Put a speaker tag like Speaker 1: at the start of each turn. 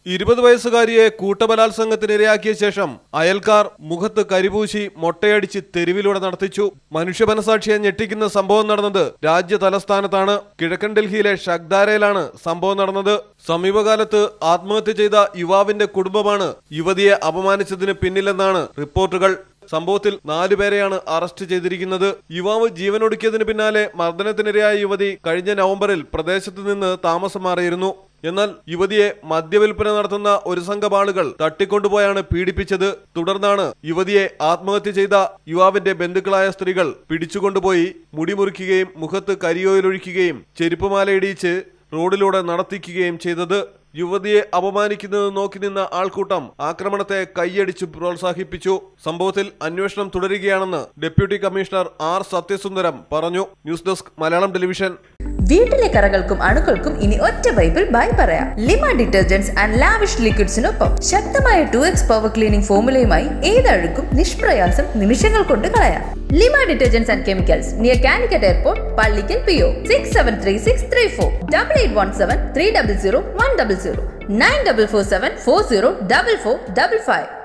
Speaker 1: ഇരുപത് വയസ്സുകാരിയെ കൂട്ടബലാത്സംഗത്തിനിരയാക്കിയ ശേഷം അയൽക്കാർ മുഖത്ത് കരിപൂശി മൊട്ടയടിച്ച് തെരുവിലൂടെ നടത്തിച്ചു മനുഷ്യ മനസാക്ഷിയെ ഞെട്ടിക്കുന്ന സംഭവം നടന്നത് രാജ്യ തലസ്ഥാനത്താണ് കിഴക്കൻ ഡൽഹിയിലെ ഷഗ്ദാരയിലാണ് സംഭവം നടന്നത് സമീപകാലത്ത് ആത്മഹത്യ ചെയ്ത യുവാവിന്റെ കുടുംബമാണ് യുവതിയെ അപമാനിച്ചതിന് പിന്നിലെന്നാണ് റിപ്പോർട്ടുകൾ സംഭവത്തിൽ നാലുപേരെയാണ് അറസ്റ്റ് ചെയ്തിരിക്കുന്നത് യുവാവ് ജീവനൊടുക്കിയതിന് പിന്നാലെ മർദ്ദനത്തിനിരയായ യുവതി കഴിഞ്ഞ നവംബറിൽ പ്രദേശത്ത് നിന്ന് താമസം മാറിയിരുന്നു എന്നാൽ യുവതിയെ മദ്യവിൽപ്പന നടത്തുന്ന ഒരു സംഘം ആളുകൾ തട്ടിക്കൊണ്ടുപോയാണ് പീഡിപ്പിച്ചത് തുടർന്നാണ് യുവതിയെ ആത്മഹത്യ ചെയ്ത യുവാവിന്റെ ബന്ധുക്കളായ സ്ത്രീകൾ പിടിച്ചുകൊണ്ടുപോയി മുടി മുറിക്കുകയും മുഖത്ത് കരിയോയിലൊഴിക്കുകയും ചെരുപ്പുമാലയിടിയിച്ച് റോഡിലൂടെ നടത്തിക്കുകയും ചെയ്തത് യുവതിയെ അപമാനിക്കുന്നത് നോക്കി നിന്ന ആൾക്കൂട്ടം ആക്രമണത്തെ കൈയടിച്ചു പ്രോത്സാഹിപ്പിച്ചു സംഭവത്തിൽ അന്വേഷണം തുടരുകയാണെന്ന് ഡെപ്യൂട്ടി കമ്മീഷണർ ആർ സത്യസുന്ദരം പറഞ്ഞു ന്യൂസ് ഡെസ്ക് മലയാളം ടെലിവിഷൻ
Speaker 2: വീട്ടിലെ കറകൾക്കും അണുക്കൾക്കും ഇനി ഒറ്റ പൈപ്പിൽ ബൈ പറയാം ലിമ ഡിറ്റർജന്റ്സ് ആൻഡ് ലാവിഷ് ലിക്വിഡ്സിനൊപ്പം ശക്തമായ ടു എക്സ് പവർ ക്ലീനിംഗ് ഫോമുലയുമായി ഏതഴുക്കും നിഷ്പ്രയാസം നിമിഷങ്ങൾ കൊണ്ട് കളയാം Lima detergents and chemicals near Calicut airport Pallikkal P O six seven three six three four double eight one seven three double zero one double zero nine double four seven four zero double four double five